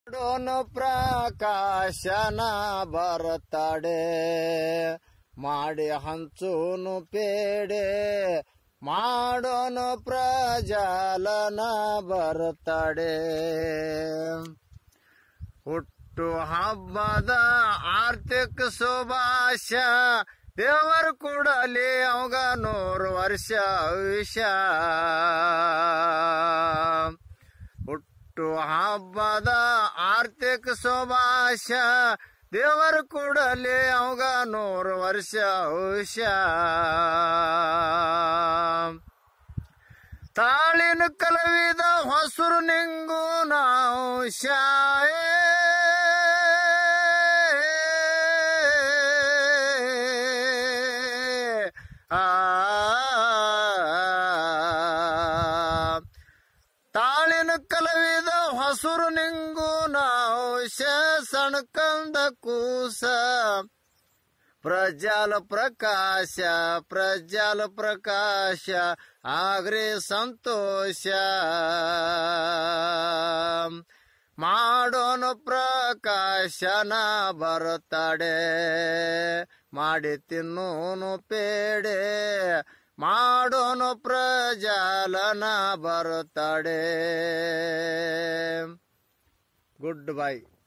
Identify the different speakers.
Speaker 1: ಮಾಡೋನು ಪ್ರಕಾಶನ ಬರುತ್ತಾಡೆ ಮಾಡಿ ಹಂಚೂನು ಪೇಡೆ ಮಾಡೋನು ಪ್ರಜಾಲನ ಬರುತ್ತಾಡೆ ಹುಟ್ಟು ಹಬ್ಬದ ಆರ್ಥಿಕ ಶುಭಾಶ ದೇವರ ಕೂಡಲಿ ಅವಾಗ ನೂರು ವರ್ಷ ಆಯುಷ್ಯ ಹುಟ್ಟು ಹಬ್ಬದ ಆರ್ಥಿಕ ಶುಭಾಶ ದೇವರ ಕೂಡಲಿ ಅವಾಗ ನೂರು ವರ್ಷ ಆಯುಷ್ಯ ತಾಳಿನ ಕಲವಿದ ಹೊಸರು ನಿಂಗು ನಾವು ಶಾಯೇ ಆ ತಾಳಿನ ಕಲವಿದ ಹೊಸರು ನಿಂಗು ನಾವು ಸಣ್ಕಂದ ಕೂಸ ಪ್ರಜ್ವಲ ಪ್ರಕಾಶ ಪ್ರಜ್ವಲ ಪ್ರಕಾಶ ಆಗ್ರಿ ಸಂತೋಷ ಮಾಡೋನು ಪ್ರಕಾಶನ ಬರುತ್ತಾಡೆ ಮಾಡಿ ತಿನ್ನೋನು ಪೇಡೆ ಮಾಡೋನು ಪ್ರಜಾಲನ ಬರುತ್ತಾಡೆ ಗುಡ್ ಬೈ